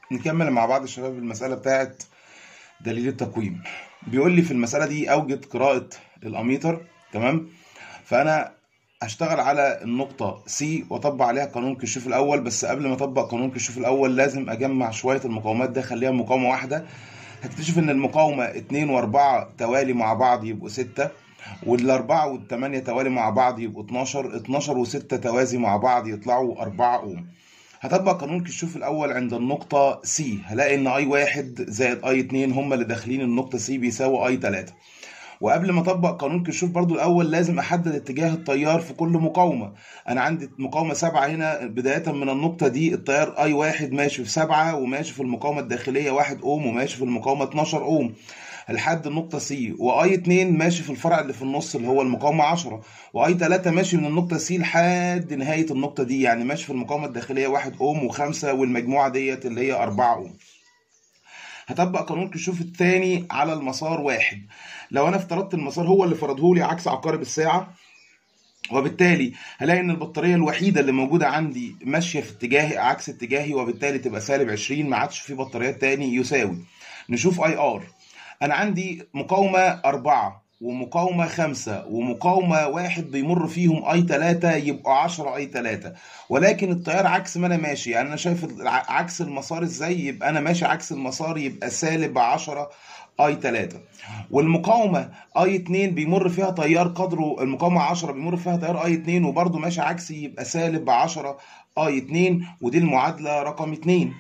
نكمل مع بعض الشباب المسألة بتاعت دليل التقويم بيقول لي في المسألة دي أوجد قراءة الأميتر تمام فأنا هشتغل على النقطة C وأطبق عليها قانون كشوف الأول بس قبل ما أطبق قانون كشوف الأول لازم أجمع شوية المقاومات ده أخليها مقاومة واحدة هكتشف إن المقاومة اتنين وأربعة توالي مع بعض يبقوا ستة والأربعة والتمانية توالي مع بعض يبقوا 12 12 وستة توازي مع بعض يطلعوا أربعة أوم هطبق قانون كشوف الاول عند النقطة C هلاقي ان اي واحد زائد اي اتنين هما اللي داخلين النقطة C بيساوي اي تلاتة وقبل ما اطبق قانون كشوف برضو الاول لازم احدد اتجاه التيار في كل مقاومة انا عندي مقاومة سبعة هنا بداية من النقطة دي التيار اي واحد ماشي في سبعة وماشي في المقاومة الداخلية واحد اوم وماشي في المقاومة 12 اوم لحد النقطة سي واي 2 ماشي في الفرع اللي في النص اللي هو المقاومة 10 واي 3 ماشي من النقطة سي لحد نهاية النقطة دي يعني ماشي في المقاومة الداخلية 1 اوم و5 والمجموعة ديت اللي هي 4 اوم هطبق قانون كشوف الثاني على المسار واحد لو انا افترضت المسار هو اللي فرضه لي عكس عقارب الساعة وبالتالي هلاقي ان البطاريه الوحيده اللي موجوده عندي ماشيه في اتجاه عكس اتجاهي وبالتالي تبقى سالب 20 ما عادش في بطاريات تاني يساوي نشوف اي ار انا عندي مقاومة أربعة ومقاومة خمسة ومقاومة واحد بيمر فيهم اي تلاتة يبقوا عشرة اي تلاتة ولكن التيار عكس ما انا ماشي يعني انا شايف عكس المسار ازاي يبقى انا ماشي عكس المسار يبقى سالب عشرة اي 3 والمقاومه اي 2 بيمر فيها تيار قدره المقاومه 10 بيمر فيها تيار اي 2 وبرده ماشي عكسي يبقى سالب 10 اي 2 ودي المعادله رقم 2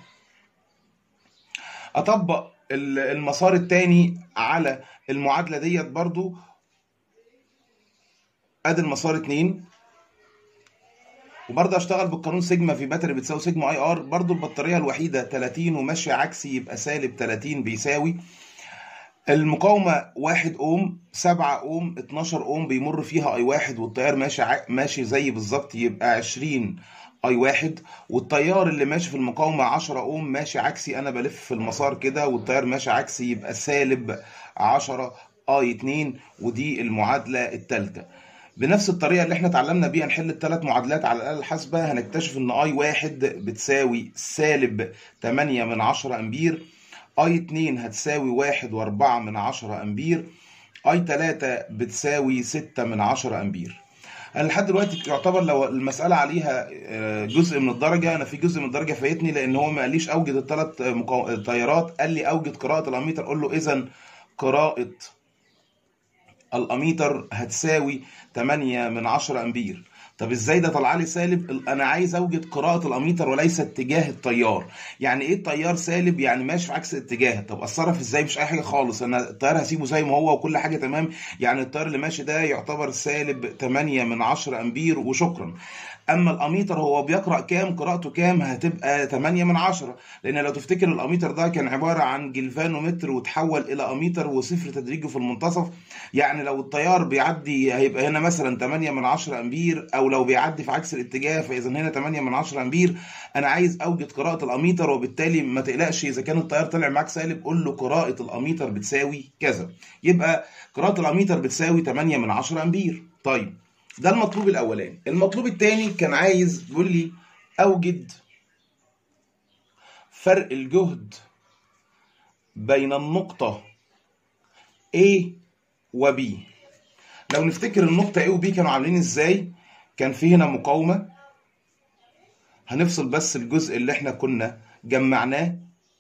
اطبق المسار التاني على المعادلة ديت برضو ادي المسار اتنين وبرضه اشتغل بالقانون سيجما في باتري بتساوي سيجما اي ار برضه البطاريه الوحيده 30 وماشيه عكسي يبقى سالب 30 بيساوي المقاومه 1 اوم 7 اوم 12 اوم بيمر فيها اي واحد والتيار ماشي ماشي زي بالظبط يبقى 20 اي واحد والتيار اللي ماشي في المقاومة 10 اوم ماشي عكسي انا بلف في المسار كده والتيار ماشي عكسي يبقى سالب 10 اي 2 ودي المعادلة الثالثة بنفس الطريقة اللي احنا اتعلمنا بيها نحل الثلاث معادلات على الآلة الحاسبة هنكتشف ان اي واحد بتساوي سالب 8 من 10 امبير اي 2 هتساوي 1 و4 من 10 امبير اي 3 بتساوي 6 من 10 امبير انا لحد دلوقتي يعتبر لو المساله عليها جزء من الدرجه انا في جزء من الدرجه فايتني لان هو ما قاليش اوجد الثلاث مقو... تيارات قال لي اوجد قراءه الاميتر اقول له اذا قراءه الاميتر هتساوي 8 من 10 امبير طب ازاي ده طلع لي سالب انا عايز اوجد قراءه الاميتر وليس اتجاه التيار يعني ايه التيار سالب يعني ماشي في عكس الاتجاه طب اتصرف ازاي مش اي حاجه خالص انا التيار هسيبه زي ما هو وكل حاجه تمام يعني التيار اللي ماشي ده يعتبر سالب 8 من 10 امبير وشكرا اما الاميتر هو بيقرا كام قراءته كام هتبقى 8 من 10 لان لو تفتكر الاميتر ده كان عباره عن جلفانومتر وتحول الى اميتر وصفر تدريجي في المنتصف يعني لو التيار بيعدي هيبقى هنا مثلا 8 من 10 امبير او لو بيعدي في عكس الاتجاه فاذا هنا 8 من 10 امبير انا عايز اوجد قراءه الاميتر وبالتالي ما تقلقش اذا كان التيار طلع معاك سالب قول له قراءه الاميتر بتساوي كذا يبقى قراءه الاميتر بتساوي 8 من 10 امبير طيب ده المطلوب الاولاني المطلوب الثاني كان عايز بيقول لي اوجد فرق الجهد بين النقطة A و B لو نفتكر النقطة A و B كانوا عاملين ازاي كان في هنا مقاومة هنفصل بس الجزء اللي احنا كنا جمعناه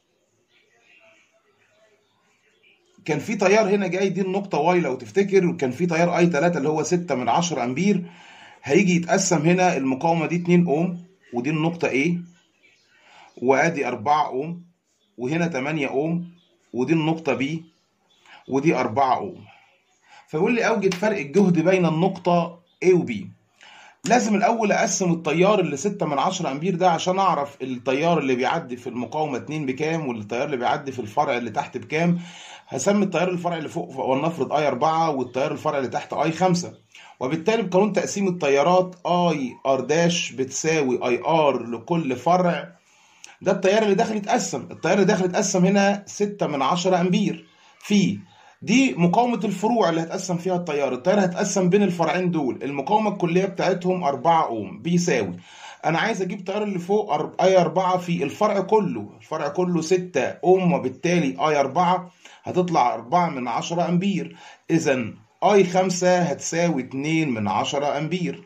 كان في تيار هنا جاي دي النقطة واي لو تفتكر وكان في تيار اي 3 اللي هو 6 من 10 امبير هيجي يتقسم هنا المقاومة دي 2 اوم ودي النقطة A وادي 4 اوم وهنا 8 اوم ودي النقطة B ودي 4 اوم فيقول لي اوجد فرق الجهد بين النقطة A و B لازم الاول اقسم التيار اللي 6 من 10 امبير ده عشان اعرف التيار اللي بيعدي في المقاومه 2 بكام والتيار اللي بيعدي في الفرع اللي تحت بكام هسمي التيار الفرع اللي فوق ولنفرض اي 4 والتيار الفرع اللي تحت اي 5 وبالتالي بقانون تقسيم التيارات اي ار داش بتساوي اي ار لكل فرع ده التيار اللي داخل يتقسم التيار اللي داخل يتقسم هنا 6 من 10 امبير في دي مقاومة الفروع اللي هتقسم فيها التيار التيار هتقسم بين الفرعين دول المقاومة الكلية بتاعتهم 4 اوم بيساوي انا عايز اجيب التيار اللي فوق اي 4 في الفرع كله الفرع كله 6 اوم وبالتالي اي 4 هتطلع 4 من 10 امبير اذا اي 5 هتساوي 2 من 10 امبير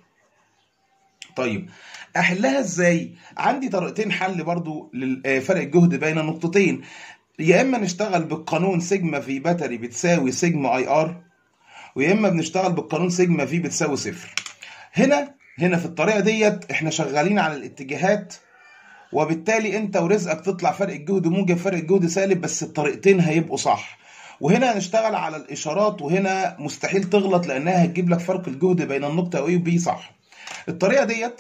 طيب احلها ازاي عندي طريقتين حل برضو لفرق الجهد بين النقطتين يا اما نشتغل بالقانون سيجما في باتري بتساوي سيجما اي ار ويا اما بنشتغل بالقانون سيجما في بتساوي صفر هنا هنا في الطريقه ديت احنا شغالين على الاتجاهات وبالتالي انت ورزقك تطلع فرق الجهد موجب فرق الجهد سالب بس الطريقتين هيبقوا صح وهنا هنشتغل على الاشارات وهنا مستحيل تغلط لانها هتجيب لك فرق الجهد بين النقطه A و B صح الطريقه ديت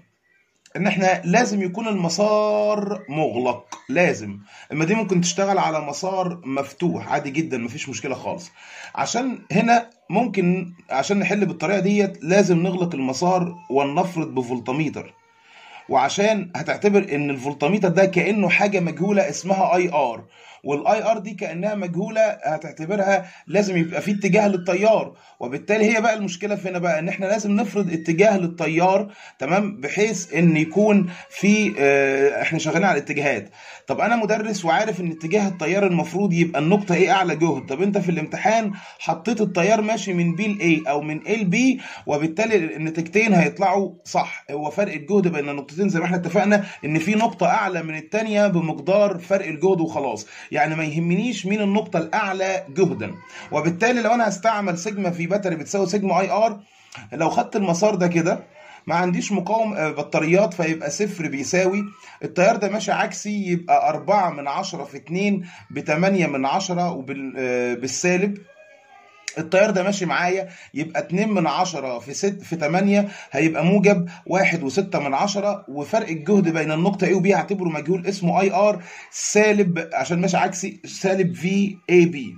ان احنا لازم يكون المسار مغلق لازم اما دي ممكن تشتغل على مسار مفتوح عادي جدا مفيش مشكله خالص عشان هنا ممكن عشان نحل بالطريقه ديت لازم نغلق المسار ولنفرض بفولتميتر وعشان هتعتبر ان الفولتميتر ده كانه حاجه مجهوله اسمها اي ار والاي ار دي كانها مجهوله هتعتبرها لازم يبقى في اتجاه للتيار وبالتالي هي بقى المشكله في هنا بقى ان احنا لازم نفرض اتجاه للتيار تمام بحيث ان يكون في اه احنا شغالين على الاتجاهات طب انا مدرس وعارف ان اتجاه التيار المفروض يبقى النقطه ايه اعلى جهد طب انت في الامتحان حطيت التيار ماشي من بي لاي او من اي لبي وبالتالي النتيجتين هيطلعوا صح هو فرق الجهد بين النقطتين زي ما احنا اتفقنا ان في نقطه اعلى من الثانيه بمقدار فرق الجهد وخلاص يعني ما يهمنيش مين النقطة الأعلى جهدا وبالتالي لو أنا هستعمل سيجما في باتري بتساوي سيجما اي ار لو خدت المسار ده كده ما عنديش مقاوم بطاريات فيبقى صفر بيساوي التيار ده ماشي عكسي يبقى أربعة من عشرة في اتنين بتمانية من عشرة وبالسالب التيار ده ماشي معايا يبقى 2 من 10 في 6 في 8 هيبقى موجب 1 و6 من 10 وفرق الجهد بين النقطة A و B هعتبره مجهول اسمه اي ار سالب عشان ماشي عكسي سالب في اي بي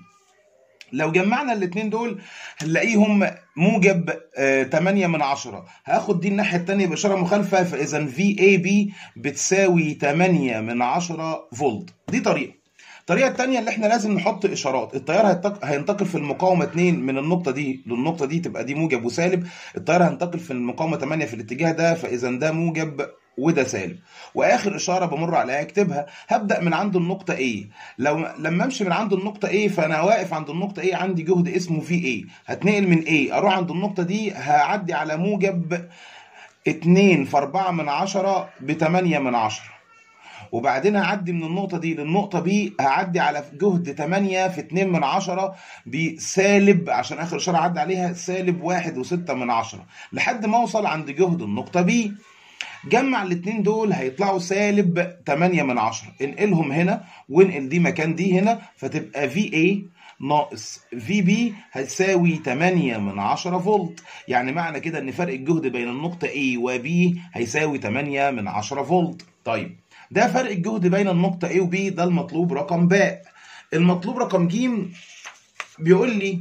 لو جمعنا الاثنين دول هنلاقيهم موجب آه 8 من 10 هاخد دي الناحيه الثانيه باشاره مخالفه فاذا في اي بي بتساوي 8 من 10 فولت دي طريقه الطريقه الثانيه اللي احنا لازم نحط اشارات التيار هينتقل في المقاومه 2 من النقطه دي للنقطه دي تبقى دي موجب وسالب التيار هينتقل في المقاومه 8 في الاتجاه ده فاذا ده موجب وده سالب واخر اشاره بمر عليها اكتبها هبدا من عند النقطه A لو لما امشي من عند النقطه A فانا واقف عند النقطه A عندي جهد اسمه في A هتنقل من A اروح عند النقطه دي هعدي على موجب 2 في 4 من 10 ب 8 من 10 وبعدين هعدي من النقطة دي للنقطة بي هعدي على جهد 8 في 2 من 10 بسالب عشان آخر إشارة أعدي عليها سالب 1 و6 من 10 لحد ما أوصل عند جهد النقطة بي جمع الاثنين دول هيطلعوا سالب 8 من 10 انقلهم هنا وانقل دي مكان دي هنا فتبقى في اي ناقص في بي هتساوي 8 من 10 فولت يعني معنى كده ان فرق الجهد بين النقطة A و B هيساوي 8 من 10 فولت طيب ده فرق الجهد بين النقطة A و B ده المطلوب رقم باء المطلوب رقم ج بيقول لي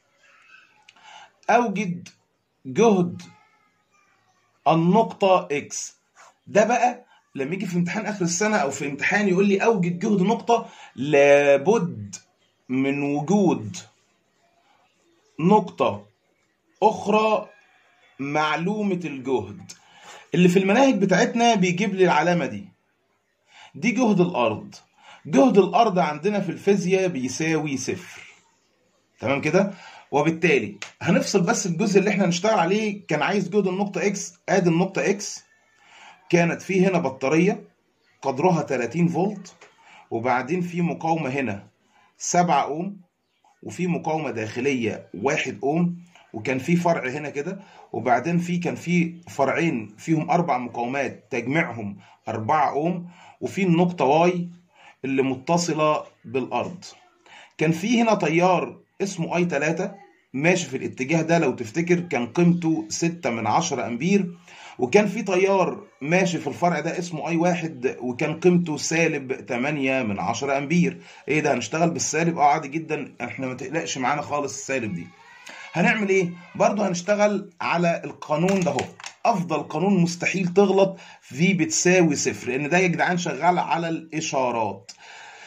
أوجد جهد النقطة X ده بقى لما يجي في امتحان آخر السنة أو في امتحان يقول لي أوجد جهد نقطة لابد من وجود نقطة أخرى معلومة الجهد اللي في المناهج بتاعتنا بيجيب لي العلامة دي دي جهد الأرض جهد الأرض عندنا في الفيزياء بيساوي صفر تمام كده وبالتالي هنفصل بس الجزء اللي احنا هنشتغل عليه كان عايز جهد النقطة اكس ادي النقطة اكس كانت في هنا بطارية قدرها 30 فولت وبعدين في مقاومة هنا 7 اوم وفي مقاومة داخلية 1 اوم وكان في فرع هنا كده وبعدين في كان في فرعين فيهم اربع مقاومات تجميعهم 4 اوم وفي النقطة واي اللي متصلة بالارض كان في هنا تيار اسمه اي 3 ماشي في الاتجاه ده لو تفتكر كان قيمته 6 من 10 امبير وكان في تيار ماشي في الفرع ده اسمه اي واحد وكان قيمته سالب 8 من 10 امبير ايه ده هنشتغل بالسالب اه عادي جدا احنا ما تقلقش معانا خالص السالب دي هنعمل ايه برضه هنشتغل على القانون ده اهو افضل قانون مستحيل تغلط في بتساوي صفر لان ده يا جدعان شغال على الاشارات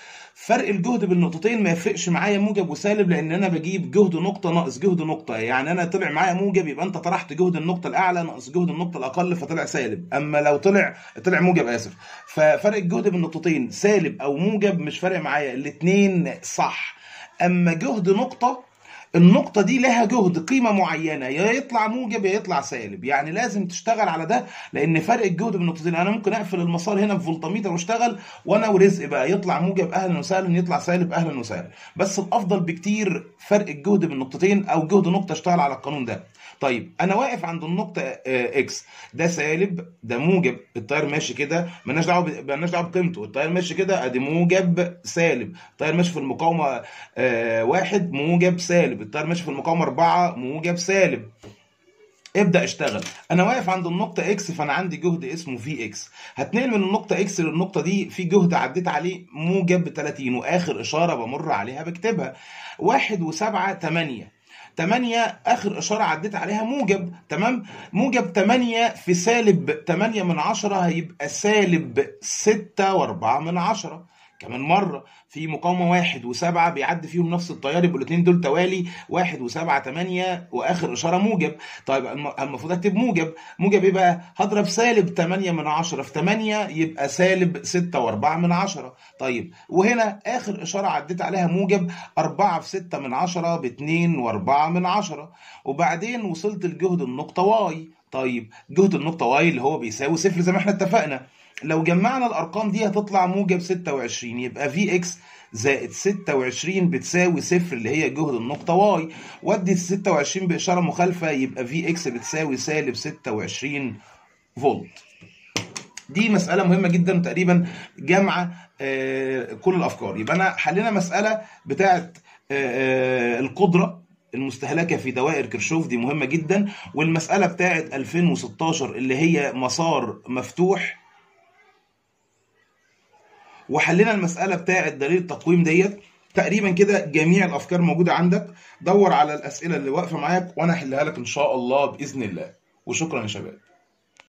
فرق الجهد بالنقطتين ما يفرقش معايا موجب وسالب لان انا بجيب جهد نقطه ناقص جهد نقطه يعني انا طلع معايا موجب يبقى انت طرحت جهد النقطه الاعلى ناقص جهد النقطه الاقل فطلع سالب اما لو طلع طلع موجب اسف ففرق الجهد بالنقطتين سالب او موجب مش فارق معايا الاثنين صح اما جهد نقطه النقطة دي لها جهد قيمة معينة يا يطلع موجب يا يطلع سالب يعني لازم تشتغل على ده لأن فرق الجهد بين النقطتين أنا ممكن أقفل المسار هنا في فولتميتر واشتغل وأنا ورزق بقى يطلع موجب أهلا وسهلا يطلع سالب أهلا وسهلا بس الأفضل بكتير فرق الجهد بين النقطتين أو جهد نقطة اشتغل على القانون ده طيب انا واقف عند النقطه اكس ده سالب ده موجب التيار ماشي كده مالناش دعوه مالناش دعوه بقيمته التيار ماشي كده ادي موجب سالب التيار ماشي في المقاومه آه واحد موجب سالب التيار ماشي في المقاومه اربعه موجب سالب ابدا اشتغل انا واقف عند النقطه اكس فانا عندي جهد اسمه في اكس هتنقل من النقطه اكس للنقطه دي في جهد عديت عليه موجب 30 واخر اشاره بمر عليها بكتبها واحد وسبعة تمانية 8 اخر اشاره عديت عليها موجب تمام موجب 8 في سالب 8 من 10 هيبقى سالب 6 و4 من 10 كمان مرة في مقاومة واحد وسبعة بيعدي فيهم نفس التيار يبقوا الاثنين دول توالي واحد وسبعة تمانية وآخر إشارة موجب طيب المفروض أكتب موجب موجب إيه بقى؟ هضرب سالب تمانية من عشرة في تمانية يبقى سالب ستة وأربعة من عشرة طيب وهنا آخر إشارة عديت عليها موجب أربعة في ستة من عشرة باتنين وأربعة من عشرة وبعدين وصلت لجهد النقطة واي طيب جهد النقطة واي اللي هو بيساوي صفر زي ما احنا اتفقنا لو جمعنا الارقام دي هتطلع موجب 26 يبقى في اكس زائد 26 بتساوي صفر اللي هي جهد النقطه واي ودي ال 26 باشاره مخالفه يبقى في اكس بتساوي سالب 26 فولت دي مسألة مهمة جدا تقريبا جامعة آه كل الأفكار يبقى أنا حلينا مسألة بتاعة آه القدرة المستهلكه في دوائر كرشوف دي مهمه جدا والمساله بتاعه 2016 اللي هي مسار مفتوح وحلينا المساله بتاعه دليل التقويم ديت تقريبا كده جميع الافكار موجوده عندك دور على الاسئله اللي واقفه معاك وانا احلها لك ان شاء الله باذن الله وشكرا يا شباب